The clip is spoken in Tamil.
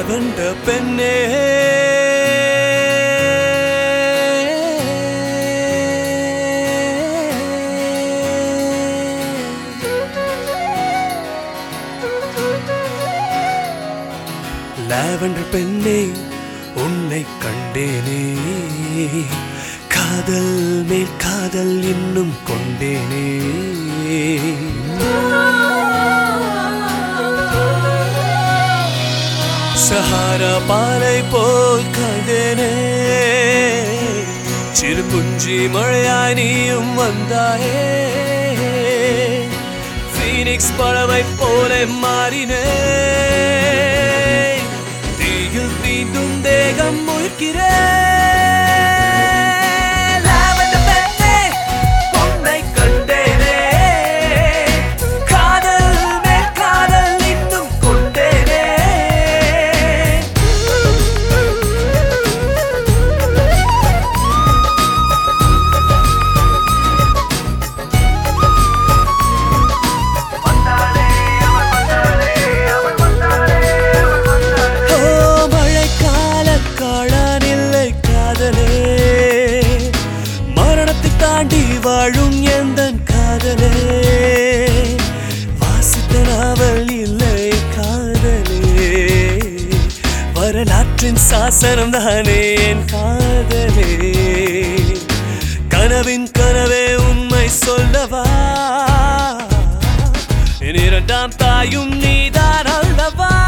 லாவெண்ட பெண்ணே லாவெண்டர் பெண்ணே உன்னை கண்டேனே காதல் மேல் காதல் இன்னும் கொண்டேனே சஹாரா பாலை போல் கண்டேனே சிறு புஞ்சி மழையாய் நீயும் வந்தாயே ஃபீனிக்ஸ் பறவை போல மாறினே தீயில் தீண்டும் தேகம் முழுக்கிறேன் லாவெண்டர் பெண்ணே, உன்னை கண்டேனே. காதல் மேல் காதல் இன்னும் கொண்டேனே ஓ மழைக்கால காளான் இல்லை காதலே மரணத்தை தாண்டி வாழும் எந்தன் காதலே வாசித்த நாவல் இல்லை காதலே வரலாற்றின் சாசனம் தானே என் காதலே கனவின் கனவே உண்மை சொல்லவா என் இரண்டாம் தாயும் நீதான் அல்லவா